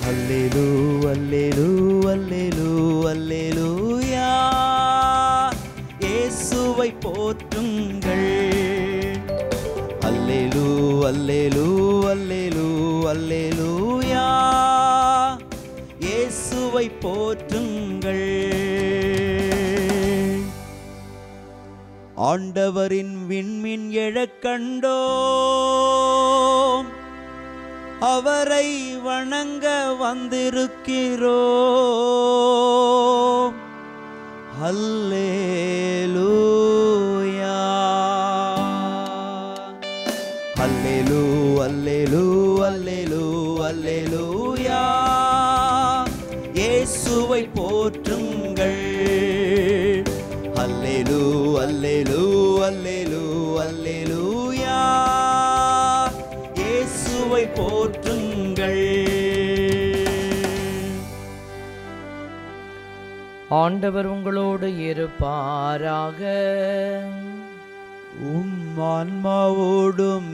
அல்லேலூ அல்லேலூ அல்லேலூ அல்லேலூயா இயேசுவை போற்றுங்கள் அல்லேலூ அல்லேலூ அல்லேலூ அல்லேலூயா இயேசுவை போற்றுங்கள் ஆண்டவரின் விண்மின் எழக் கண்டோம் அவரை வணங்க வந்திருக்கிறோம் அல்லேலூயா அல்லேலூ அல்லேலூ அல்லேலூ அல்லேலூயா இயேசுவை போற்றுங்கள் அல்லேலூ அல்லேலூ அல்லேலூ அல்லேலூயா இயேசுவை போற்றுங்கள் ஆண்டவர் உங்களோடு இருப்பாராக உம் ஆன்மாவோடும்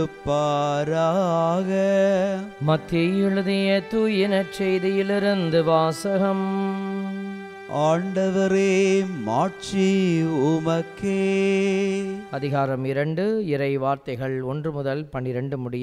இருப்பாராக மத்திய எழுதிய தூயின செய்தியிலிருந்து வாசகம் ஆண்டவரே மாட்சி உமக்கே அதிகாரம் இரண்டு இறை வார்த்தைகள் ஒன்று முதல் பன்னிரண்டு முடிய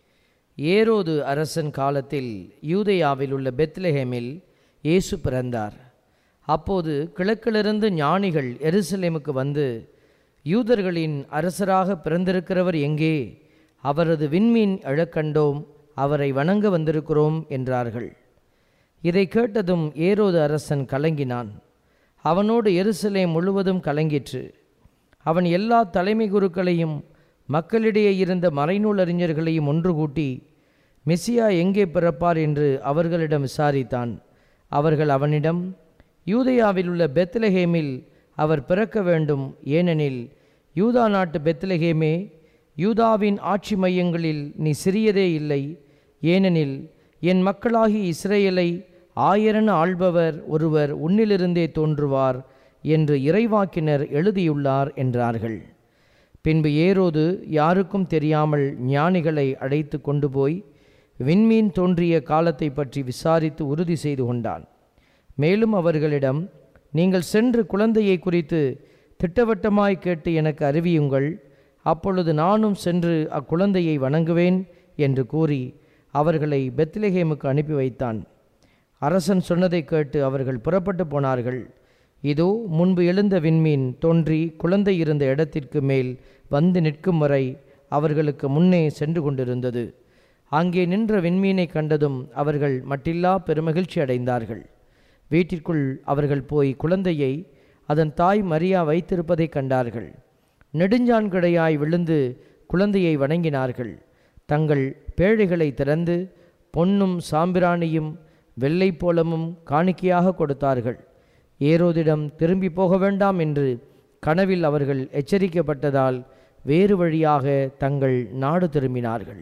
ஏரோது அரசன் காலத்தில் யூதேயாவில் உள்ள பெத்லஹேமில் இயேசு பிறந்தார் அப்போது கிழக்கிலிருந்து ஞானிகள் எருசலேமுக்கு வந்து யூதர்களின் அரசராக பிறந்திருக்கிறவர் எங்கே அவரது விண்மீன் எழக்கண்டோம் அவரை வணங்க வந்திருக்கிறோம் என்றார்கள் இதை கேட்டதும் ஏரோது அரசன் கலங்கினான் அவனோடு எருசலேம் முழுவதும் கலங்கிற்று அவன் எல்லா தலைமை குருக்களையும் மக்களிடையே இருந்த மறைநூல் அறிஞர்களையும் ஒன்று கூட்டி மெசியா எங்கே பிறப்பார் என்று அவர்களிடம் விசாரித்தான் அவர்கள் அவனிடம் யூதேயாவில் உள்ள பெத்லஹேமில் அவர் பிறக்க வேண்டும் ஏனெனில் யூதா நாட்டு பெத்லஹேமே யூதாவின் ஆட்சி மையங்களில் நீ சிறியதே இல்லை ஏனெனில் என் மக்களாகி இஸ்ரேலை ஆயிரன ஆள்பவர் ஒருவர் உன்னிலிருந்தே தோன்றுவார் என்று இறைவாக்கினர் எழுதியுள்ளார் என்றார்கள் பின்பு ஏரோது யாருக்கும் தெரியாமல் ஞானிகளை அழைத்து கொண்டு போய் விண்மீன் தோன்றிய காலத்தை பற்றி விசாரித்து உறுதி செய்து கொண்டான் மேலும் அவர்களிடம் நீங்கள் சென்று குழந்தையை குறித்து திட்டவட்டமாய் கேட்டு எனக்கு அறிவியுங்கள் அப்பொழுது நானும் சென்று அக்குழந்தையை வணங்குவேன் என்று கூறி அவர்களை பெத்லெகேமுக்கு அனுப்பி வைத்தான் அரசன் சொன்னதைக் கேட்டு அவர்கள் புறப்பட்டு போனார்கள் இதோ முன்பு எழுந்த விண்மீன் தோன்றி குழந்தை இருந்த இடத்திற்கு மேல் வந்து நிற்கும் வரை அவர்களுக்கு முன்னே சென்று கொண்டிருந்தது அங்கே நின்ற விண்மீனை கண்டதும் அவர்கள் மட்டில்லா பெருமகிழ்ச்சி அடைந்தார்கள் வீட்டிற்குள் அவர்கள் போய் குழந்தையை அதன் தாய் மரியா வைத்திருப்பதைக் கண்டார்கள் நெடுஞ்சான்கடையாய் விழுந்து குழந்தையை வணங்கினார்கள் தங்கள் பேழைகளை திறந்து பொன்னும் சாம்பிராணியும் வெள்ளைப்போளமும் காணிக்கையாக கொடுத்தார்கள் ஏரோதிடம் திரும்பி போக வேண்டாம் என்று கனவில் அவர்கள் எச்சரிக்கப்பட்டதால் வேறு வழியாக தங்கள் நாடு திரும்பினார்கள்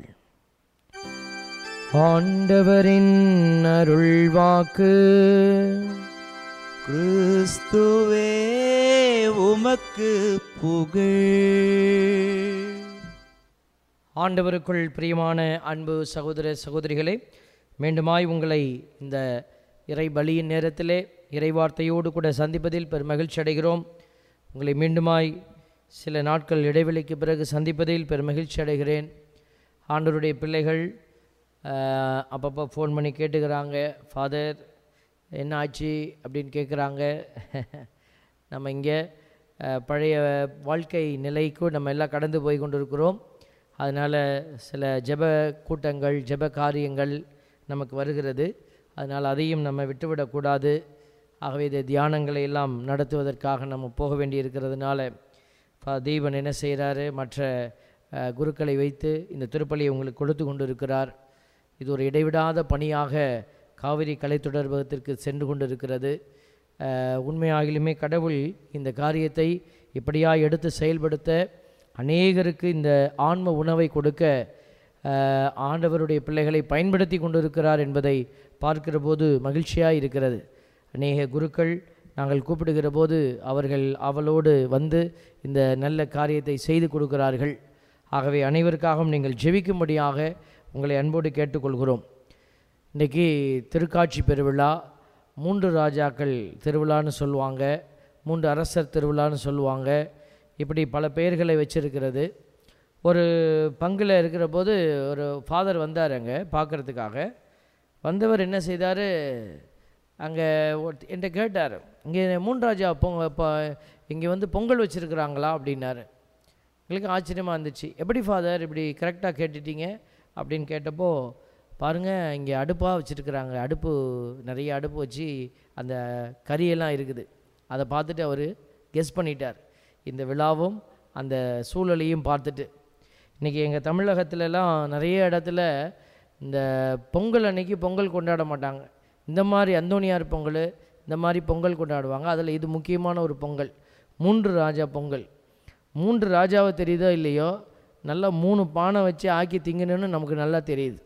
ஆண்டவரின் அருள்வாக்கு கிறிஸ்துவே உமக்கு புகழ் ஆண்டவருக்குள் பிரியமான அன்பு சகோதர சகோதரிகளே மீண்டுமாய் உங்களை இந்த இறை பலியின் நேரத்திலே இறைவார்த்தையோடு கூட சந்திப்பதில் பெரும் மகிழ்ச்சி அடைகிறோம் உங்களை மீண்டுமாய் சில நாட்கள் இடைவெளிக்கு பிறகு சந்திப்பதில் பெரும் மகிழ்ச்சி அடைகிறேன் ஆண்டவருடைய பிள்ளைகள் ஆஹ், அப்பப்போ ஃபோன் பண்ணி கேட்டுக்கிறாங்க ஃபாதர் என்ன ஆச்சு அப்படின்னு கேட்குறாங்க நம்ம இங்கே அஹ், பழைய வாழ்க்கை நிலைக்கு நம்ம எல்லாம் கடந்து போய் கொண்டிருக்கிறோம் அதனால் சில ஜெப கூட்டங்கள் ஜெப காரியங்கள் நமக்கு வருகிறது அதனால் அதையும் நம்ம விட்டுவிடக்கூடாது ஆகவே இந்த தியானங்களை எல்லாம் நடத்துவதற்காக நம்ம போக வேண்டி இருக்கிறதுனால ஃபா தீபன் என்ன செய்கிறாரு மற்ற அஹ், குருக்களை வைத்து இந்த திருப்பலியை உங்களுக்கு கொடுத்து கொண்டு இருக்கிறார் இது ஒரு இடைவிடாத பணியாக காவிரி கலை தொடர்பகத்திற்கு சென்று கொண்டிருக்கிறது அஹ், உண்மையாகிலுமே கடவுள் இந்த காரியத்தை இப்படியாக எடுத்து செயல்படுத்த அநேகருக்கு இந்த ஆன்ம உணவை கொடுக்க அஹ், ஆண்டவருடைய பிள்ளைகளை பயன்படுத்தி கொண்டிருக்கிறார் என்பதை பார்க்கிற போது மகிழ்ச்சியாக இருக்கிறது அநேக குருக்கள் நாங்கள் கூப்பிடுகிற போது அவர்கள் அவளோடு வந்து இந்த நல்ல காரியத்தை செய்து கொடுக்கிறார்கள் ஆகவே அனைவருக்காகவும் நீங்கள் ஜெபிக்கும்படியாக உங்களை அன்போடு கேட்டுக்கொள்கிறோம் இன்றைக்கி திருக்காட்சி பெருவிழா மூன்று ராஜாக்கள் திருவிழான்னு சொல்லுவாங்க மூன்று அரசர் திருவிழான்னு சொல்லுவாங்க இப்படி பல பெயர்களை வச்சிருக்கிறது ஒரு பங்கில் இருக்கிற போது ஒரு ஃபாதர் வந்தார் அங்கே பார்க்குறதுக்காக வந்தவர் என்ன செய்தார் அங்கே என்கிட்ட கேட்டார் இங்கே மூன்றாஜா பொங்க இப்போ இங்கே வந்து பொங்கல் வச்சுருக்குறாங்களா அப்படின்னாரு எங்களுக்கு ஆச்சரியமாக இருந்துச்சு எப்படி ஃபாதர் இப்படி கரெக்டாக கேட்டுட்டீங்க அப்படின்னு கேட்டப்போ பாருங்கள் இங்கே அடுப்பாக வச்சுருக்குறாங்க அடுப்பு நிறைய அடுப்பு வச்சு அந்த கறியெல்லாம் இருக்குது அதை பார்த்துட்டு அவர் கெஸ் பண்ணிட்டார் இந்த விழாவும் அந்த சூழலையும் பார்த்துட்டு இன்றைக்கி எங்கள் தமிழகத்துலலாம் நிறைய இடத்துல இந்த பொங்கல் அன்னைக்கு பொங்கல் கொண்டாட மாட்டாங்க இந்த மாதிரி அந்தோனியார் பொங்கல் இந்த மாதிரி பொங்கல் கொண்டாடுவாங்க அதில் இது முக்கியமான ஒரு பொங்கல் மூன்று ராஜா பொங்கல் மூன்று ராஜாவை தெரியுதோ இல்லையோ நல்லா மூணு பானை வச்சு ஆக்கி திங்கணும்னு நமக்கு நல்லா தெரியுது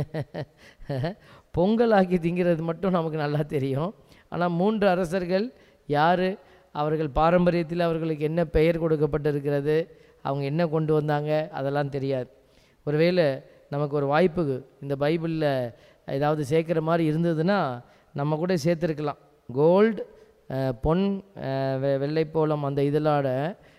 பொங்கல் ஆக்கி திங்கிறது மட்டும் நமக்கு நல்லா தெரியும் ஆனால் மூன்று அரசர்கள் யார் அவர்கள் பாரம்பரியத்தில் அவர்களுக்கு என்ன பெயர் கொடுக்கப்பட்டிருக்கிறது அவங்க என்ன கொண்டு வந்தாங்க அதெல்லாம் தெரியாது ஒருவேளை நமக்கு ஒரு வாய்ப்பு இந்த பைபிளில் ஏதாவது சேர்க்குற மாதிரி இருந்ததுன்னா நம்ம கூட சேர்த்துருக்கலாம் கோல்டு பொன் அஹ், வெ- வெள்ளைப்போளம் அந்த இதழோட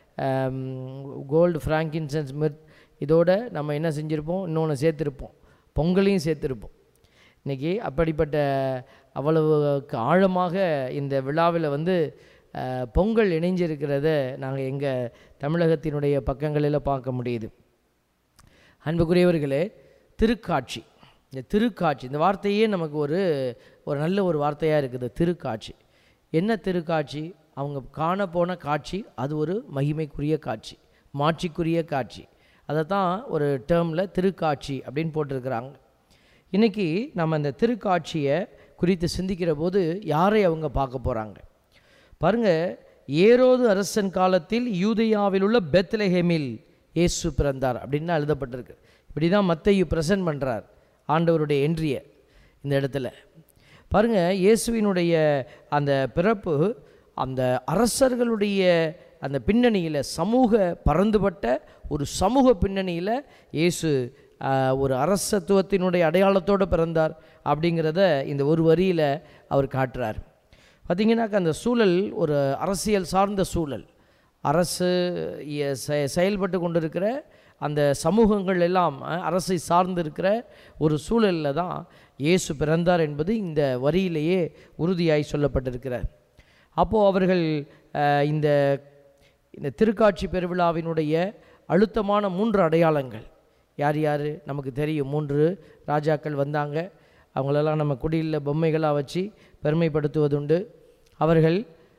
கோல்டு ஃப்ராங்கின்சன்ஸ் மிர்த் இதோட நம்ம என்ன செஞ்சுருப்போம் இன்னொன்று சேர்த்துருப்போம் பொங்கலையும் சேர்த்துருப்போம் இன்றைக்கி அப்படிப்பட்ட அவ்வளவு க- ஆழமாக இந்த விழாவில் வந்து அஹ், பொங்கல் இணைஞ்சிருக்கிறத நாங்கள் எங்கள் தமிழகத்தினுடைய பக்கங்களில் பார்க்க முடியுது அன்புக்குரியவர்களே திருக்காட்சி இந்த திருக்காட்சி இந்த வார்த்தையே நமக்கு ஒரு ஒரு நல்ல ஒரு வார்த்தையாக இருக்குது திருக்காட்சி என்ன திருக்காட்சி அவங்க காண போன காட்சி அது ஒரு மகிமைக்குரிய காட்சி மாட்சிக்குரிய காட்சி அதை தான் ஒரு டேர்மில் திருக்காட்சி அப்படின்னு போட்டிருக்கிறாங்க இன்றைக்கி நம்ம இந்த திருக்காட்சியை குறித்து சிந்திக்கிற போது யாரை அவங்க பார்க்க போகிறாங்க பாருங்க ஏரோது அரசன் காலத்தில் யூதேயாவில் உள்ள பெத்லஹேமில் இயேசு பிறந்தார் அப்படின்னு தான் எழுதப்பட்டிருக்கு இப்படி தான் மத்தையு ப்ரெசன்ட் பண்ணுறார் ஆண்டவருடைய என்ட்ரிய இந்த இடத்துல பாருங்க இயேசுவினுடைய அந்த பிறப்பு அந்த அரசர்களுடைய அந்த பின்னணியில் சமூக பறந்துபட்ட ஒரு சமூக பின்னணியில் இயேசு ஆஹ், ஒரு அரசத்துவத்தினுடைய அடையாளத்தோடு பிறந்தார் அப்படிங்கிறத இந்த ஒரு வரியில் அவர் காட்டுறார் பார்த்தீங்கன்னாக்கா அந்த சூழல் ஒரு அரசியல் சார்ந்த சூழல் அரசு எ- செ- செயல்பட்டு கொண்டிருக்கிற அந்த சமூகங்கள் எல்லாம் அஹ், அரசை சார்ந்து இருக்கிற ஒரு சூழலில் தான் இயேசு பிறந்தார் என்பது இந்த வரியிலேயே உறுதியாய் சொல்லப்பட்டிருக்கிறார் அப்போது அவர்கள் அஹ், இந்த இந்த திருக்காட்சி பெருவிழாவினுடைய அழுத்தமான மூன்று அடையாளங்கள் யார் யார் நமக்கு தெரியும் மூன்று ராஜாக்கள் வந்தாங்க அவங்களெல்லாம் நம்ம குடியில் பொம்மைகளாக வச்சு பெருமைப்படுத்துவதுண்டு அவர்கள்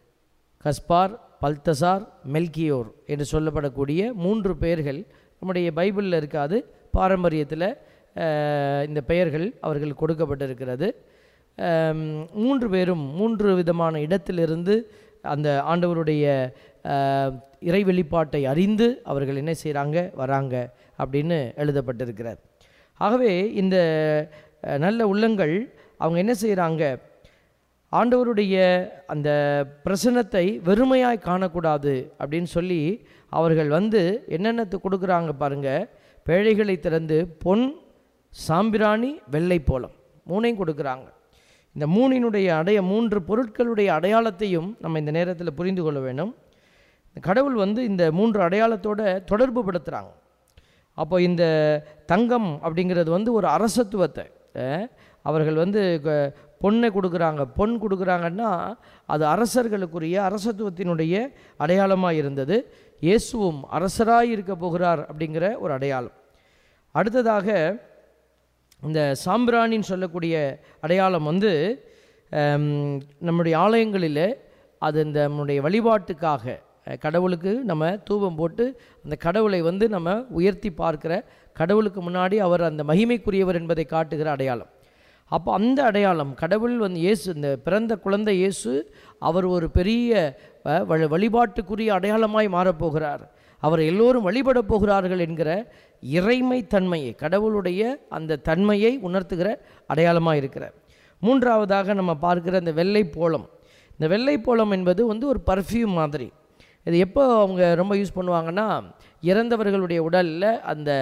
கஸ்பார் பல்தசார் மெல்கியோர் என்று சொல்லப்படக்கூடிய மூன்று பெயர்கள் நம்முடைய பைபிளில் இருக்காது பாரம்பரியத்தில் அஹ், இந்த பெயர்கள் அவர்கள் கொடுக்கப்பட்டிருக்கிறது அம், மூன்று பேரும் மூன்று விதமான இடத்திலிருந்து அந்த ஆண்டவருடைய அஹ், இறை வெளிப்பாட்டை அறிந்து அவர்கள் என்ன செய்கிறாங்க வராங்க அப்படின்னு எழுதப்பட்டிருக்கிறார் ஆகவே இந்த அஹ், நல்ல உள்ளங்கள் அவங்க என்ன செய்கிறாங்க ஆண்டவருடைய அந்த பிரசன்னத்தை வெறுமையாய் காணக்கூடாது அப்படின்னு சொல்லி அவர்கள் வந்து என்னென்னத்து கொடுக்குறாங்க பாருங்க பேழைகளை திறந்து பொன் சாம்பிராணி வெள்ளை போலம் மூணையும் கொடுக்குறாங்க இந்த மூணினுடைய அடைய மூன்று பொருட்களுடைய அடையாளத்தையும் நம்ம இந்த நேரத்தில் புரிந்து கொள்ள வேண்டும் இந்த கடவுள் வந்து இந்த மூன்று அடையாளத்தோட தொடர்பு படுத்துகிறாங்க அப்போ இந்த தங்கம் அப்படிங்கிறது வந்து ஒரு அரசத்துவத்தை அஹ், அவர்கள் வந்து க- பொண்ணை கொடுக்குறாங்க பொன் கொடுக்குறாங்கன்னா அது அரசர்களுக்குரிய அரசத்துவத்தினுடைய அடையாளமாக இருந்தது இயேசுவும் அரசராய் இருக்க போகிறார் அப்படிங்கிற ஒரு அடையாளம் அடுத்ததாக இந்த சாம்பிராணின்னு சொல்லக்கூடிய அடையாளம் வந்து ஹம், நம்முடைய ஆலயங்களில் அது இந்த நம்முடைய வழிபாட்டுக்காக அஹ், கடவுளுக்கு நம்ம தூபம் போட்டு அந்த கடவுளை வந்து நம்ம உயர்த்தி பார்க்கிற கடவுளுக்கு முன்னாடி அவர் அந்த மகிமைக்குரியவர் என்பதை காட்டுகிற அடையாளம் அப்போ அந்த அடையாளம் கடவுள் வந்து இயேசு இந்த பிறந்த குழந்தை இயேசு அவர் ஒரு பெரிய அஹ், வழி- வழிபாட்டுக்குரிய அடையாளமாய் மாறப்போகிறார் அவர் எல்லோரும் வழிபடப் போகிறார்கள் என்கிற இறைமை தன்மையை கடவுளுடைய அந்த தன்மையை உணர்த்துகிற அடையாளமாக இருக்கிறார் மூன்றாவதாக நம்ம பார்க்கிற இந்த வெள்ளை போலம் இந்த வெள்ளை போலம் என்பது வந்து ஒரு பர்ஃப்யூம் மாதிரி இது எப்போ அவங்க ரொம்ப யூஸ் பண்ணுவாங்கன்னா இறந்தவர்களுடைய உடலில் அந்த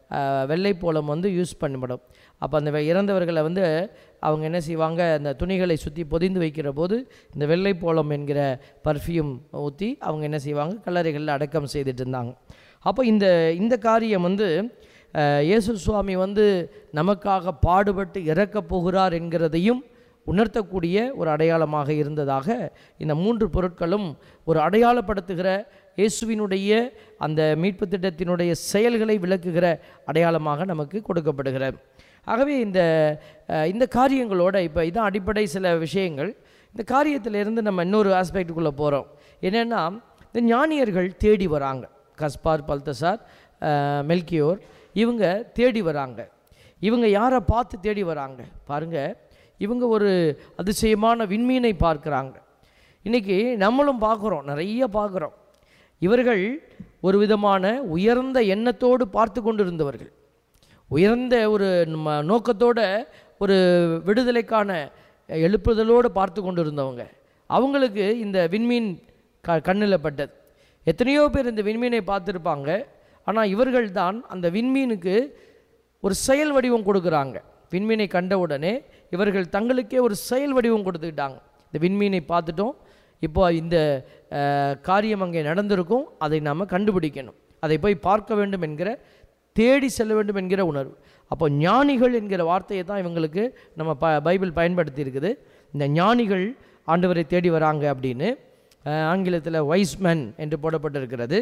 அஹ், வெள்ளைப்போளம் வந்து யூஸ் பண்ணப்படும் அப்போ அந்த வெ- இறந்தவர்களை வந்து அவங்க என்ன செய்வாங்க அந்த துணிகளை சுற்றி பொதிந்து வைக்கிற போது இந்த வெள்ளைப்போளம் என்கிற பர்ஃப்யூம் ஊற்றி அவங்க என்ன செய்வாங்க கல்லறைகளில் அடக்கம் செய்துட்டு இருந்தாங்க அப்போ இந்த இந்த காரியம் வந்து அஹ், இயேசு சுவாமி வந்து நமக்காக பாடுபட்டு இறக்கப் போகிறார் என்கிறதையும் உணர்த்தக்கூடிய ஒரு அடையாளமாக இருந்ததாக இந்த மூன்று பொருட்களும் ஒரு அடையாளப்படுத்துகிற இயேசுவினுடைய அந்த மீட்பு திட்டத்தினுடைய செயல்களை விளக்குகிற அடையாளமாக நமக்கு கொடுக்கப்படுகிறது ஆகவே இந்த அஹ், இந்த காரியங்களோட இப்போ இதான் அடிப்படை சில விஷயங்கள் இந்த காரியத்திலிருந்து நம்ம இன்னொரு ஆஸ்பெக்டுக்குள்ளே போகிறோம் என்னென்னா இந்த ஞானியர்கள் தேடி வராங்க கஸ்பார் பல்தசார் அஹ், மெல்கியோர் இவங்க தேடி வராங்க இவங்க யாரை பார்த்து தேடி வராங்க பாருங்க இவங்க ஒரு அதிசயமான விண்மீனை பார்க்குறாங்க இன்றைக்கி நம்மளும் பார்க்குறோம் நிறைய பார்க்குறோம் இவர்கள் ஒரு விதமான உயர்ந்த எண்ணத்தோடு பார்த்து கொண்டிருந்தவர்கள் உயர்ந்த ஒரு நம்ம நோக்கத்தோட ஒரு விடுதலைக்கான எழுப்புதலோடு பார்த்து கொண்டிருந்தவங்க அவங்களுக்கு இந்த விண்மீன் க கண்ணில் பட்டது எத்தனையோ பேர் இந்த விண்மீனை பார்த்துருப்பாங்க ஆனால் இவர்கள் தான் அந்த விண்மீனுக்கு ஒரு செயல் வடிவம் கொடுக்குறாங்க விண்மீனை கண்ட உடனே இவர்கள் தங்களுக்கே ஒரு செயல் வடிவம் கொடுத்துக்கிட்டாங்க இந்த விண்மீனை பார்த்துட்டோம் இப்போ இந்த அஹ், காரியம் அங்கே நடந்திருக்கும் அதை நாம் கண்டுபிடிக்கணும் அதை போய் பார்க்க வேண்டும் என்கிற தேடி செல்ல வேண்டும் என்கிற உணர்வு அப்போ ஞானிகள் என்கிற வார்த்தையை தான் இவங்களுக்கு நம்ம ப பைபிள் பயன்படுத்தி இருக்குது இந்த ஞானிகள் ஆண்டவரை தேடி வராங்க அப்படின்னு அஹ், ஆங்கிலத்தில் வைஸ்மேன் என்று போடப்பட்டிருக்கிறது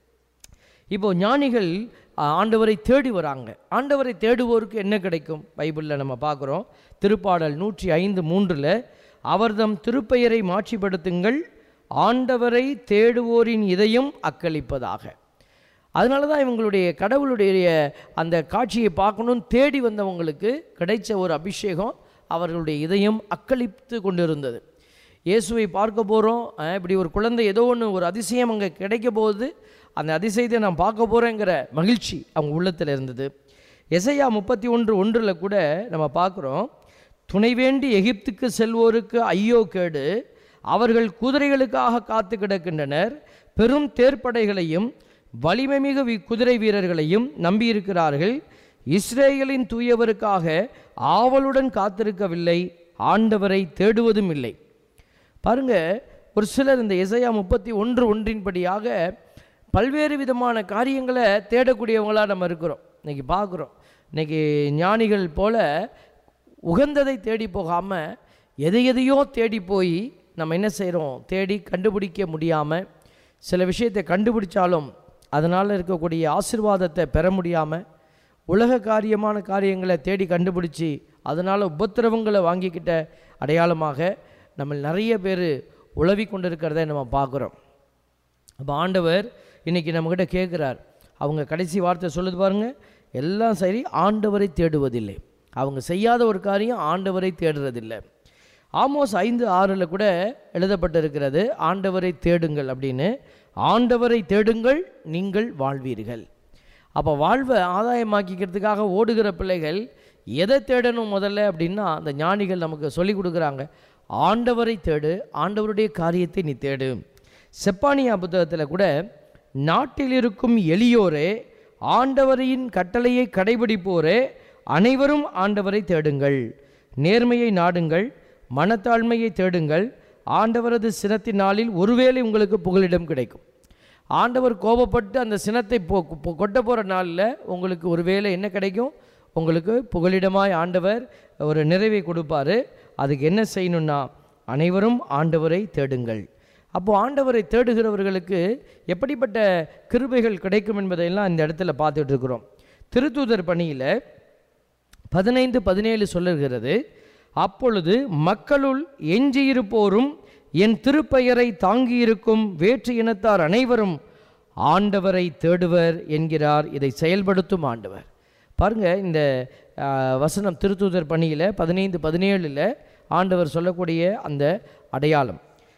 இப்போ ஞானிகள் ஆ, ஆண்டவரை தேடி வராங்க ஆண்டவரை தேடுவோருக்கு என்ன கிடைக்கும் பைபிளில் நம்ம பார்க்குறோம் திருப்பாடல் நூற்றி ஐந்து மூன்றில் அவர்தம் திருப்பெயரை மாட்சிப்படுத்துங்கள் ஆண்டவரை தேடுவோரின் இதயம் அக்களிப்பதாக அதனால தான் இவங்களுடைய கடவுளுடைய அந்த காட்சியை பார்க்கணும்னு தேடி வந்தவங்களுக்கு கிடைச்ச ஒரு அபிஷேகம் அவர்களுடைய இதயம் அக்களித்து கொண்டிருந்தது இயேசுவை பார்க்க போகிறோம் இப்படி ஒரு குழந்தை ஏதோ ஒன்று ஒரு அதிசயம் அங்கே கிடைக்க போகுது அந்த அதிசயத்தை நான் பார்க்க போகிறேங்கிற மகிழ்ச்சி அவங்க உள்ளத்தில் இருந்தது எசையா முப்பத்தி ஒன்று ஒன்றில் கூட நம்ம பார்க்குறோம் துணை வேண்டி எகிப்துக்கு செல்வோருக்கு ஐயோ கேடு அவர்கள் குதிரைகளுக்காக காத்து கிடக்கின்றனர் பெரும் தேர்ப்படைகளையும் வலிமைமிகு வி- குதிரை வீரர்களையும் நம்பியிருக்கிறார்கள் இஸ்ரேலின் தூயவருக்காக ஆவலுடன் காத்திருக்கவில்லை ஆண்டவரை தேடுவதும் இல்லை பாருங்க ஒரு சிலர் இந்த இசையா முப்பத்தி ஒன்று ஒன்றின்படியாக பல்வேறு விதமான காரியங்களை தேடக்கூடியவங்களாக நம்ம இருக்கிறோம் இன்னைக்கு பார்க்குறோம் இன்னைக்கு ஞானிகள் போல உகந்ததை தேடி போகாமல் எதை எதையோ தேடி போய் நம்ம என்ன செய்கிறோம் தேடி கண்டுபிடிக்க முடியாமல் சில விஷயத்தை கண்டுபிடிச்சாலும் அதனால் இருக்கக்கூடிய ஆசீர்வாதத்தை பெற முடியாமல் உலக காரியமான காரியங்களை தேடி கண்டுபிடிச்சி அதனால் உபத்திரவங்களை வாங்கிக்கிட்ட அடையாளமாக நம்ம நிறைய பேர் உழவி கொண்டிருக்கிறத நம்ம பார்க்குறோம் அப்போ ஆண்டவர் இன்றைக்கி நம்மக்கிட்ட கேட்குறார் அவங்க கடைசி வார்த்தை சொல்லுது பாருங்க எல்லாம் சரி ஆண்டவரை தேடுவதில்லை அவங்க செய்யாத ஒரு காரியம் ஆண்டவரை தேடுறதில்லை ஆமோஸ் ஐந்து ஆறில் கூட எழுதப்பட்டிருக்கிறது ஆண்டவரை தேடுங்கள் அப்படின்னு ஆண்டவரை தேடுங்கள் நீங்கள் வாழ்வீர்கள் அப்போ வாழ்வை ஆதாயமாக்கிக்கிறதுக்காக ஓடுகிற பிள்ளைகள் எதை தேடணும் முதல்ல அப்படின்னா அந்த ஞானிகள் நமக்கு சொல்லி கொடுக்குறாங்க ஆண்டவரை தேடு ஆண்டவருடைய காரியத்தை நீ தேடு செப்பானியா புத்தகத்தில் கூட நாட்டில் இருக்கும் எளியோரே ஆண்டவரின் கட்டளையை கடைபிடிப்போரே அனைவரும் ஆண்டவரை தேடுங்கள் நேர்மையை நாடுங்கள் மனத்தாழ்மையை தேடுங்கள் ஆண்டவரது சினத்தின் நாளில் ஒருவேளை உங்களுக்கு புகலிடம் கிடைக்கும் ஆண்டவர் கோபப்பட்டு அந்த சினத்தை போ போ- கொட்ட போகிற நாளில் உங்களுக்கு ஒருவேளை என்ன கிடைக்கும் உங்களுக்கு புகலிடமாய் ஆண்டவர் ஒரு நிறைவை கொடுப்பாரு அதுக்கு என்ன செய்யணும்னா அனைவரும் ஆண்டவரை தேடுங்கள் அப்போ ஆண்டவரை தேடுகிறவர்களுக்கு எப்படிப்பட்ட கிருபைகள் கிடைக்கும் என்பதையெல்லாம் இந்த இடத்துல பார்த்துட்டு இருக்கிறோம் திருத்தூதர் பணியில் பதினைந்து பதினேழு சொல்லுகிறது அப்பொழுது மக்களுள் எஞ்சியிருப்போரும் என் திருப்பெயரை தாங்கியிருக்கும் வேற்று இனத்தார் அனைவரும் ஆண்டவரை தேடுவர் என்கிறார் இதை செயல்படுத்தும் ஆண்டவர் பாருங்க இந்த ஆ, வசனம் திருத்தூதர் பணியில் பதினைந்து பதினேழில் ஆண்டவர் சொல்லக்கூடிய அந்த அடையாளம்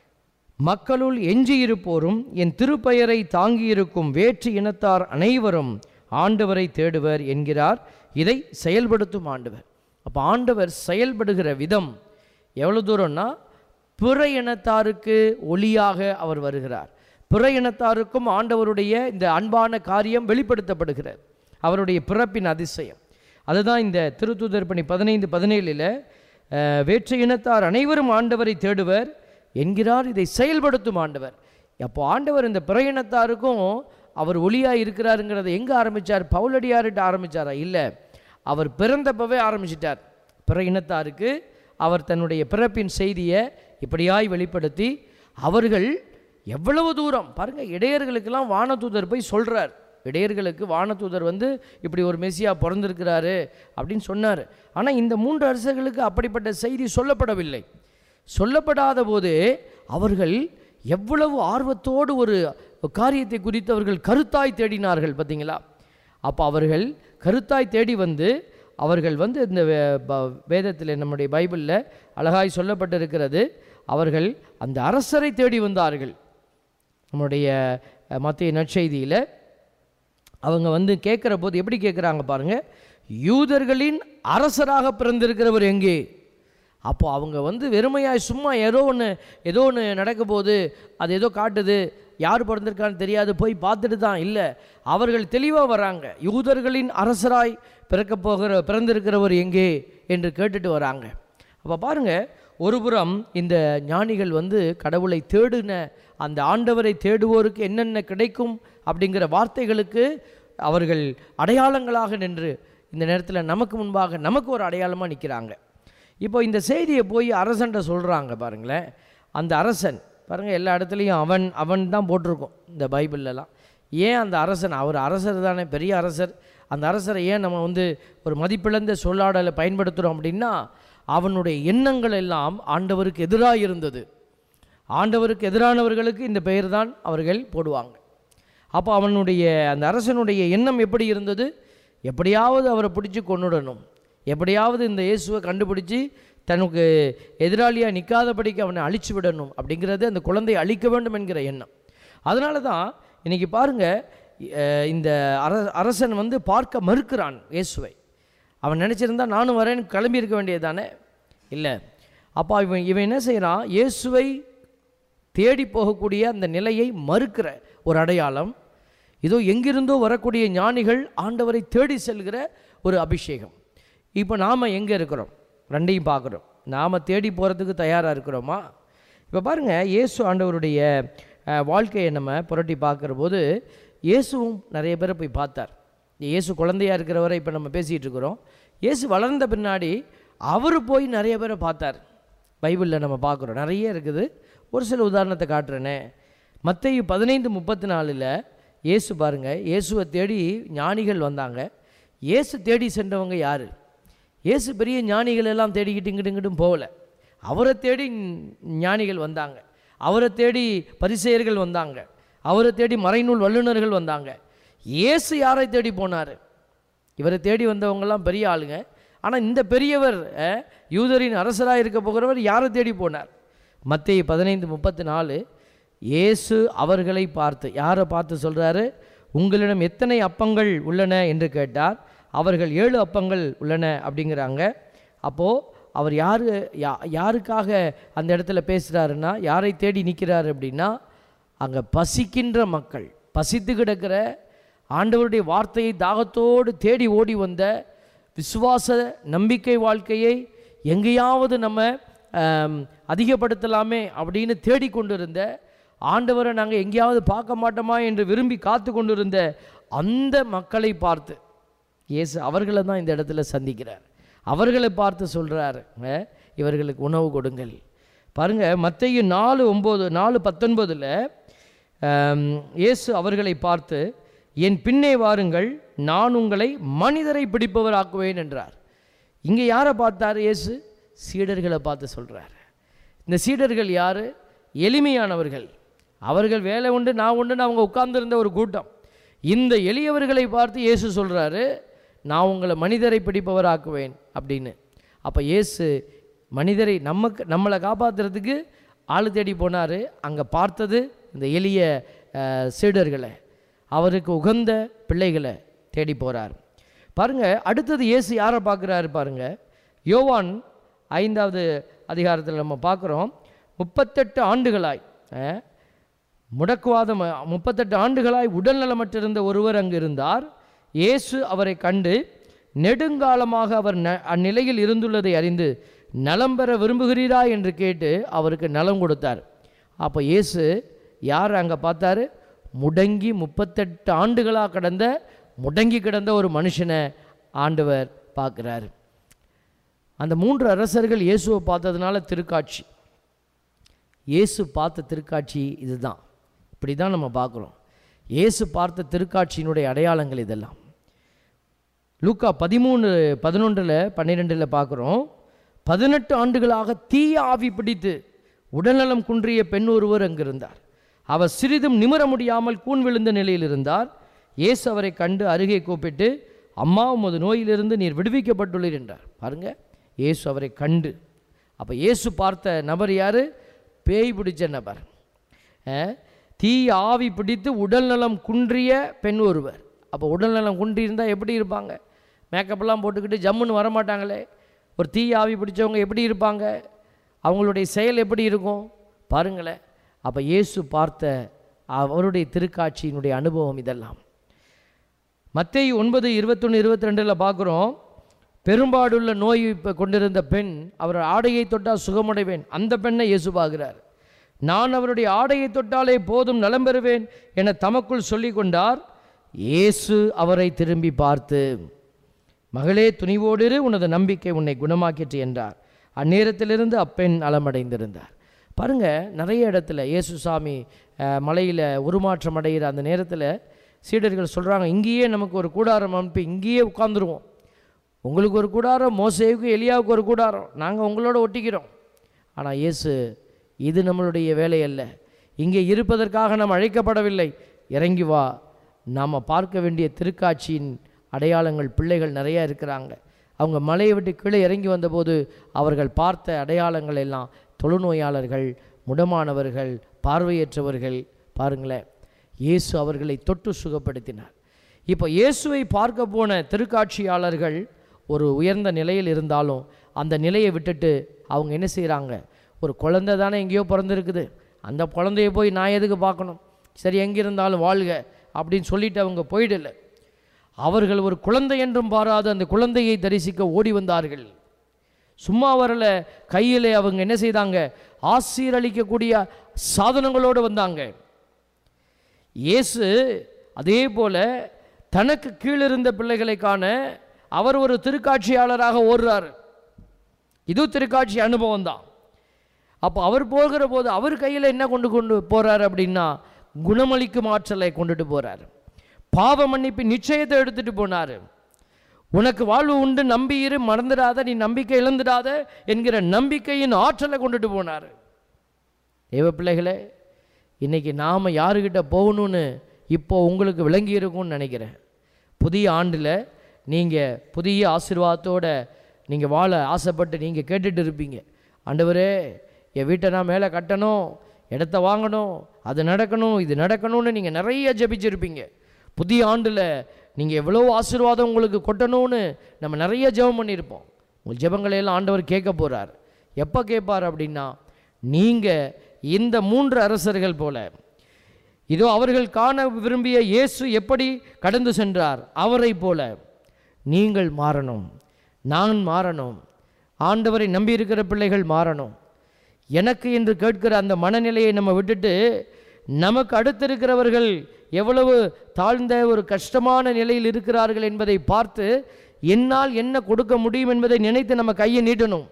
மக்களுள் எஞ்சியிருப்போரும் என் திருப்பெயரை தாங்கியிருக்கும் வேற்று இனத்தார் அனைவரும் ஆண்டவரை தேடுவர் என்கிறார் இதை செயல்படுத்தும் ஆண்டவர் அப்போ ஆண்டவர் செயல்படுகிற விதம் எவ்வளோ தூரம்னா பிற இனத்தாருக்கு ஒளியாக அவர் வருகிறார் பிற இனத்தாருக்கும் ஆண்டவருடைய இந்த அன்பான காரியம் வெளிப்படுத்தப்படுகிறது அவருடைய பிறப்பின் அதிசயம் அதுதான் இந்த திருத்தூதர் பணி பதினைந்து பதினேழில் வேற்று இனத்தார் அனைவரும் ஆண்டவரை தேடுவர் என்கிறார் இதை செயல்படுத்தும் ஆண்டவர் அப்போ ஆண்டவர் இந்த பிற இனத்தாருக்கும் அவர் ஒளியாக இருக்கிறாருங்கிறத எங்கே ஆரம்பித்தார் பவுலடியார்கிட்ட ஆரம்பித்தாரா இல்லை அவர் பிறந்தப்பவே ஆரம்பிச்சிட்டார் பிற இனத்தாருக்கு அவர் தன்னுடைய பிறப்பின் செய்தியை இப்படியாய் வெளிப்படுத்தி அவர்கள் எவ்வளவு தூரம் பாருங்கள் இடையர்களுக்கெல்லாம் வானதூதர் போய் சொல்கிறார் இடையர்களுக்கு வானதூதர் வந்து இப்படி ஒரு மெஸ்ஸியா பிறந்திருக்கிறாரு அப்படின்னு சொன்னார் ஆனால் இந்த மூன்று அரசர்களுக்கு அப்படிப்பட்ட செய்தி சொல்லப்படவில்லை சொல்லப்படாத போது அவர்கள் எவ்வளவு ஆர்வத்தோடு ஒரு காரியத்தை குறித்து அவர்கள் கருத்தாய் தேடினார்கள் பார்த்தீங்களா அப்போ அவர்கள் கருத்தாய் தேடி வந்து அவர்கள் வந்து இந்த வே- ப- வேதத்தில் நம்முடைய பைபிளில் அழகாய் சொல்லப்பட்டிருக்கிறது அவர்கள் அந்த அரசரை தேடி வந்தார்கள் நம்முடைய அஹ், மத்திய நற்செய்தியில் அவங்க வந்து கேட்குற போது எப்படி கேட்குறாங்க பாருங்க யூதர்களின் அரசராக பிறந்திருக்கிறவர் எங்கே அப்போ அவங்க வந்து வெறுமையாய் சும்மா ஏதோ ஒன்று ஏதோ ஒன்று நடக்க போது அது ஏதோ காட்டுது யார் பிறந்திருக்கான்னு தெரியாது போய் பார்த்துட்டு தான் இல்லை அவர்கள் தெளிவாக வராங்க யூதர்களின் அரசராய் பிறக்க போகிற பிறந்திருக்கிறவர் எங்கே என்று கேட்டுட்டு வராங்க அப்போ பாருங்க ஒருபுறம் இந்த ஞானிகள் வந்து கடவுளை தேடின அந்த ஆண்டவரை தேடுவோருக்கு என்னென்ன கிடைக்கும் அப்படிங்கிற வார்த்தைகளுக்கு அவர்கள் அடையாளங்களாக நின்று இந்த நேரத்தில் நமக்கு முன்பாக நமக்கு ஒரு அடையாளமாக நிற்கிறாங்க இப்போ இந்த செய்தியை போய் அரசன்ட்ட சொல்கிறாங்க பாருங்களேன் அந்த அரசன் பாருங்கள் எல்லா இடத்துலையும் அவன் அவன் தான் போட்டிருக்கோம் இந்த பைபிள்லலாம் ஏன் அந்த அரசன் அவர் அரசர் தானே பெரிய அரசர் அந்த அரசரை ஏன் நம்ம வந்து ஒரு மதிப்பிழந்த சொல்லாடலை பயன்படுத்துகிறோம் அப்படின்னா அவனுடைய எண்ணங்கள் எல்லாம் ஆண்டவருக்கு எதிராக இருந்தது ஆண்டவருக்கு எதிரானவர்களுக்கு இந்த பெயர் தான் அவர்கள் போடுவாங்க அப்போ அவனுடைய அந்த அரசனுடைய எண்ணம் எப்படி இருந்தது எப்படியாவது அவரை பிடிச்சி கொன்னுடணும் எப்படியாவது இந்த இயேசுவை கண்டுபிடிச்சி தனக்கு எதிராளியாக நிற்காதபடிக்கு அவனை அழிச்சு விடணும் அப்படிங்கிறது அந்த குழந்தையை அழிக்க வேண்டும் என்கிற எண்ணம் அதனால தான் இன்றைக்கி பாருங்கள் இந்த அர அரசன் வந்து பார்க்க மறுக்கிறான் இயேசுவை அவன் நினச்சிருந்தா நானும் வரேன்னு கிளம்பி இருக்க வேண்டியது தானே இல்லை அப்போ இவன் இவன் என்ன செய்கிறான் இயேசுவை தேடி போகக்கூடிய அந்த நிலையை மறுக்கிற ஒரு அடையாளம் இதோ எங்கிருந்தோ வரக்கூடிய ஞானிகள் ஆண்டவரை தேடி செல்கிற ஒரு அபிஷேகம் இப்போ நாம் எங்கே இருக்கிறோம் ரெண்டையும் பார்க்குறோம் நாம் தேடி போகிறதுக்கு தயாராக இருக்கிறோமா இப்போ பாருங்கள் இயேசு ஆண்டவருடைய அஹ், வாழ்க்கையை நம்ம புரட்டி பார்க்குற போது இயேசுவும் நிறைய பேரை போய் பார்த்தார் இயேசு குழந்தையாக இருக்கிறவரை இப்போ நம்ம பேசிகிட்டு இருக்கிறோம் இயேசு வளர்ந்த பின்னாடி அவர் போய் நிறைய பேரை பார்த்தார் பைபிளில் நம்ம பார்க்குறோம் நிறைய இருக்குது ஒரு சில உதாரணத்தை காட்டுறேனே மத்தேயு பதினைந்து முப்பத்தி நாலில் இயேசு பாருங்க இயேசுவை தேடி ஞானிகள் வந்தாங்க இயேசு தேடி சென்றவங்க யார் இயேசு பெரிய ஞானிகள் எல்லாம் தேடிக்கிட்டு இங்கிட்டு இங்கிட்டும் போகல அவரை தேடி ஞானிகள் வந்தாங்க அவரை தேடி பரிசெயர்கள் வந்தாங்க அவரை தேடி மறைநூல் வல்லுநர்கள் வந்தாங்க இயேசு யாரை தேடி போனார் இவரை தேடி வந்தவங்கெல்லாம் பெரிய ஆளுங்க ஆனால் இந்த பெரியவர் அஹ், யூதரின் அரசராக இருக்க போகிறவர் யாரை தேடி போனார் மத்தேயு பதினைந்து முப்பத்தி நாலு இயேசு அவர்களை பார்த்து யாரை பார்த்து சொல்கிறாரு உங்களிடம் எத்தனை அப்பங்கள் உள்ளன என்று கேட்டார் அவர்கள் ஏழு அப்பங்கள் உள்ளன அப்படிங்கிறாங்க அப்போது அவர் யாரு யா யாருக்காக அந்த இடத்துல பேசுகிறாருன்னா யாரை தேடி நிற்கிறாரு அப்படின்னா அங்கே பசிக்கின்ற மக்கள் பசித்து கிடக்கிற ஆண்டவருடைய வார்த்தையை தாகத்தோடு தேடி ஓடி வந்த விசுவாச நம்பிக்கை வாழ்க்கையை எங்கேயாவது நம்ம ஆம், அதிகப்படுத்தலாமே அப்படின்னு தேடிக்கொண்டிருந்த ஆண்டவரை நாங்கள் எங்கேயாவது பார்க்க மாட்டோமா என்று விரும்பி காத்து கொண்டிருந்த அந்த மக்களை பார்த்து இயேசு அவர்களை தான் இந்த இடத்துல சந்திக்கிறார் அவர்களை பார்த்து சொல்கிறார் இவர்களுக்கு உணவு கொடுங்கள் பாருங்க மத்தேயு நாலு ஒம்பது நாலு பத்தொன்பதில் இயேசு அவர்களை பார்த்து என் பின்னே வாருங்கள் நான் உங்களை மனிதரை பிடிப்பவராக்குவேன் என்றார் இங்கே யாரை பார்த்தார் இயேசு சீடர்களை பார்த்து சொல்கிறார் இந்த சீடர்கள் யார் எளிமையானவர்கள் அவர்கள் வேலை உண்டு நான் உண்டுன்னு அவங்க உட்கார்ந்திருந்த ஒரு கூட்டம் இந்த எளியவர்களை பார்த்து இயேசு சொல்கிறாரு நான் உங்களை மனிதரை பிடிப்பவராக்குவேன் அப்படின்னு அப்போ இயேசு மனிதரை நமக்கு நம்மளை காப்பாற்றுறதுக்கு ஆள் தேடி போனார் அங்கே பார்த்தது இந்த எளிய அஹ், சீடர்களை அவருக்கு உகந்த பிள்ளைகளை தேடி போகிறார் பாருங்க அடுத்தது இயேசு யாரை பார்க்குறாரு பாருங்க யோவான் ஐந்தாவது அதிகாரத்தில் நம்ம பார்க்குறோம் முப்பத்தெட்டு ஆண்டுகளாய் அஹ், முடக்குவாதம் முப்பத்தெட்டு ஆண்டுகளாய் உடல்நலமற்றிருந்த ஒருவர் அங்கு இருந்தார் இயேசு அவரை கண்டு நெடுங்காலமாக அவர் ந அந்நிலையில் இருந்துள்ளதை அறிந்து நலம் பெற விரும்புகிறீரா என்று கேட்டு அவருக்கு நலம் கொடுத்தார் அப்போ இயேசு யார் அங்கே பார்த்தாரு முடங்கி முப்பத்தெட்டு ஆண்டுகளாக கடந்த முடங்கி கிடந்த ஒரு மனுஷனை ஆண்டவர் பார்க்குறாரு அந்த மூன்று அரசர்கள் இயேசுவை பார்த்ததுனால திருக்காட்சி இயேசு பார்த்த திருக்காட்சி இதுதான் இப்படி தான் நம்ம பார்க்குறோம் இயேசு பார்த்த திருக்காட்சியினுடைய அடையாளங்கள் இதெல்லாம் லூக்கா பதிமூணு பதினொன்றில் பன்னிரெண்டில் பார்க்குறோம் பதினெட்டு ஆண்டுகளாக தீய ஆவி பிடித்து உடல்நலம் குன்றிய பெண் ஒருவர் அங்கு இருந்தார் அவர் சிறிதும் நிமிர முடியாமல் கூன் விழுந்த நிலையில் இருந்தார் இயேசு அவரை கண்டு அருகே கூப்பிட்டு அம்மா உமது நோயிலிருந்து நீர் விடுவிக்கப்பட்டுள்ளீர் என்றார் பாருங்க இயேசு அவரை கண்டு அப்போ இயேசு பார்த்த நபர் யார் பேய் பிடிச்ச நபர் அஹ், தீய ஆவி பிடித்து உடல்நலம் குன்றிய பெண் ஒருவர் அப்போ உடல்நலம் குன்றி இருந்தால் எப்படி இருப்பாங்க மேக்கப்லாம் போட்டுக்கிட்டு ஜம்முன்னு வரமாட்டாங்களே ஒரு தீய ஆவி பிடிச்சவங்க எப்படி இருப்பாங்க அவங்களுடைய செயல் எப்படி இருக்கும் பாருங்களேன் அப்போ இயேசு பார்த்த அவருடைய திருக்காட்சியினுடைய அனுபவம் இதெல்லாம் மத்தேயு ஒன்பது இருபத்தொன்று இருபத்தி ரெண்டில் பார்க்குறோம் பெரும்பாடுள்ள நோய் இப்போ கொண்டிருந்த பெண் அவர் ஆடையை தொட்டால் சுகமடைவேன் அந்த பெண்ணை இயேசு பார்க்கிறார் நான் அவருடைய ஆடையை தொட்டாலே போதும் நலம் பெறுவேன் என தமக்குள் சொல்லிக் கொண்டார் இயேசு அவரை திரும்பி பார்த்து மகளே துணிவோடிரு உனது நம்பிக்கை உன்னை குணமாக்கிற்று என்றார் அந்நேரத்திலிருந்து அப்பெண் நலமடைந்திருந்தார் பாருங்க நிறைய இடத்துல இயேசு சாமி மலையில் உருமாற்றம் அடைகிற அந்த நேரத்தில் சீடர்கள் சொல்கிறாங்க இங்கேயே நமக்கு ஒரு கூடாரம் அமைப்பு இங்கேயே உட்காந்துருவோம் உங்களுக்கு ஒரு கூடாரம் மோசேவுக்கு எலியாவுக்கு ஒரு கூடாரம் நாங்கள் உங்களோட ஒட்டிக்கிறோம் ஆனால் இயேசு இது நம்மளுடைய வேலை அல்ல இங்கே இருப்பதற்காக நாம் அழைக்கப்படவில்லை இறங்கி வா நாம் பார்க்க வேண்டிய திருக்காட்சியின் அடையாளங்கள் பிள்ளைகள் நிறையா இருக்கிறாங்க அவங்க மலையை விட்டு கீழே இறங்கி வந்தபோது அவர்கள் பார்த்த அடையாளங்கள் எல்லாம் தொழுநோயாளர்கள் முடமானவர்கள் பார்வையற்றவர்கள் பாருங்களேன் இயேசு அவர்களை தொட்டு சுகப்படுத்தினார் இப்போ இயேசுவை பார்க்க போன திருக்காட்சியாளர்கள் ஒரு உயர்ந்த நிலையில் இருந்தாலும் அந்த நிலையை விட்டுட்டு அவங்க என்ன செய்கிறாங்க ஒரு குழந்தை தானே எங்கேயோ பிறந்திருக்குது அந்த குழந்தைய போய் நான் எதுக்கு பார்க்கணும் சரி எங்கே இருந்தாலும் வாழ்க அப்படின்னு சொல்லிட்டு அவங்க போயிடல அவர்கள் ஒரு குழந்தை என்றும் பாராது அந்த குழந்தையை தரிசிக்க ஓடி வந்தார்கள் சும்மா வரல கையில் அவங்க என்ன செய்தாங்க ஆசீரளிக்கக்கூடிய சாதனங்களோடு வந்தாங்க இயேசு அதே போல தனக்கு கீழிருந்த பிள்ளைகளை காண அவர் ஒரு திருக்காட்சியாளராக ஓடுறார் இது திருக்காட்சி அனுபவம் தான் அப்போ அவர் போகிற போது அவர் கையில் என்ன கொண்டு கொண்டு போறார் அப்படின்னா குணமளிக்கும் ஆற்றலை கொண்டுட்டு போறார் பாவ மன்னிப்பு நிச்சயத்தை எடுத்துட்டு போனார் உனக்கு வாழ்வு உண்டு நம்பி இரு மறந்துடாத நீ நம்பிக்கை இழந்துடாத என்கிற நம்பிக்கையின் ஆற்றலை கொண்டுட்டு போனார் தேவ பிள்ளைகளே இன்னைக்கு நாம் யாருக்கிட்ட போகணும்னு இப்போ உங்களுக்கு விளங்கி இருக்கும்னு நினைக்கிறேன் புதிய ஆண்டில் நீங்கள் புதிய ஆசீர்வாதத்தோட நீங்கள் வாழ ஆசைப்பட்டு நீங்கள் கேட்டுட்டு இருப்பீங்க ஆண்டவரே என் வீட்டை நான் மேலே கட்டணும் இடத்த வாங்கணும் அது நடக்கணும் இது நடக்கணும்னு நீங்கள் நிறைய ஜெபிச்சிருப்பீங்க புதிய ஆண்டில் நீங்கள் எவ்வளோ ஆசீர்வாதம் உங்களுக்கு கொட்டணும்னு நம்ம நிறைய ஜெபம் பண்ணியிருப்போம் உங்கள் ஜெபங்களை எல்லாம் ஆண்டவர் கேட்க போகிறார் எப்போ கேட்பார் அப்படின்னா நீங்கள் இந்த மூன்று அரசர்கள் போல இதோ அவர்கள் காண விரும்பிய இயேசு எப்படி கடந்து சென்றார் அவரை போல நீங்கள் மாறணும் நான் மாறணும் ஆண்டவரை நம்பியிருக்கிற பிள்ளைகள் மாறணும் எனக்கு என்று கேட்கிற அந்த மனநிலையை நம்ம விட்டுட்டு நமக்கு அடுத்திருக்கிறவர்கள் எவ்வளவு தாழ்ந்த ஒரு கஷ்டமான நிலையில் இருக்கிறார்கள் என்பதை பார்த்து என்னால் என்ன கொடுக்க முடியும் என்பதை நினைத்து நம்ம கையை நீட்டணும்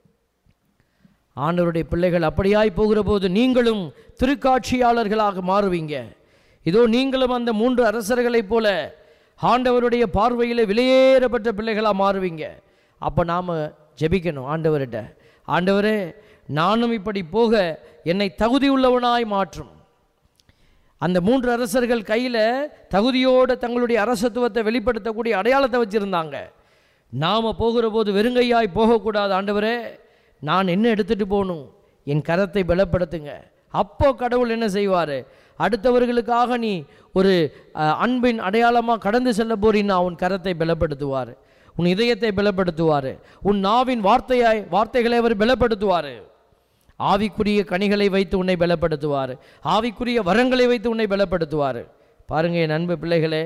ஆண்டவருடைய பிள்ளைகள் அப்படியாய் போகிற போது நீங்களும் திருக்காட்சியாளர்களாக மாறுவீங்க இதோ நீங்களும் அந்த மூன்று அரசர்களைப் போல ஆண்டவருடைய பார்வையில் விலையேறப்பட்ட பிள்ளைகளாக மாறுவீங்க அப்போ நாம் ஜெபிக்கணும் ஆண்டவர்கிட்ட ஆண்டவரே நானும் இப்படி போக என்னை தகுதி உள்ளவனாய் மாற்றும் அந்த மூன்று அரசர்கள் கையில் தகுதியோடு தங்களுடைய அரசத்துவத்தை வெளிப்படுத்தக்கூடிய அடையாளத்தை வச்சுருந்தாங்க நாம் போகிற போது வெறுங்கையாய் போகக்கூடாது ஆண்டவரே நான் என்ன எடுத்துகிட்டு போகணும் என் கரத்தை பலப்படுத்துங்க அப்போ கடவுள் என்ன செய்வார் அடுத்தவர்களுக்காக நீ ஒரு அஹ், அன்பின் அடையாளமாக கடந்து செல்ல போறீன்னா உன் கரத்தை பலப்படுத்துவார் உன் இதயத்தை பலப்படுத்துவார் உன் நாவின் வார்த்தையாய் வார்த்தைகளை அவர் பலப்படுத்துவார் ஆவிக்குரிய கனிகளை வைத்து உன்னை பலப்படுத்துவார் ஆவிக்குரிய வரங்களை வைத்து உன்னை பலப்படுத்துவார் பாருங்க என் அன்பு பிள்ளைகளே